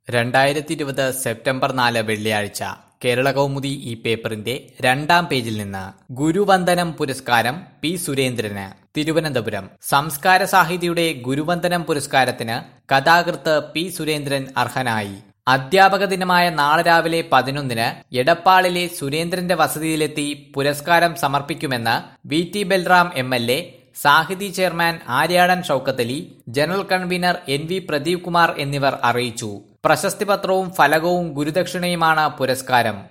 രണ്ടായിരത്തി ഇരുപത് സെപ്റ്റംബർ നാല് വെള്ളിയാഴ്ച കേരള കൗമുദി ഈ പേപ്പറിന്റെ രണ്ടാം പേജിൽ നിന്ന് ഗുരുവന്ദനം പുരസ്കാരം പി സുരേന്ദ്രന് തിരുവനന്തപുരം സംസ്കാര സാഹിതിയുടെ ഗുരുവന്ദനം പുരസ്കാരത്തിന് കഥാകൃത്ത് പി സുരേന്ദ്രൻ അർഹനായി അധ്യാപക ദിനമായ നാളെ രാവിലെ പതിനൊന്നിന് എടപ്പാളിലെ സുരേന്ദ്രന്റെ വസതിയിലെത്തി പുരസ്കാരം സമർപ്പിക്കുമെന്ന് V T Balram M L A Sahithi chairman Aryadan Shoukathali general convener N V Pradeep Kumar എന്നിവർ അറിയിച്ചു പ്രശസ്തി പത്രവും ഫലകവും ഗുരുദക്ഷിണയുമാണ് പുരസ്കാരം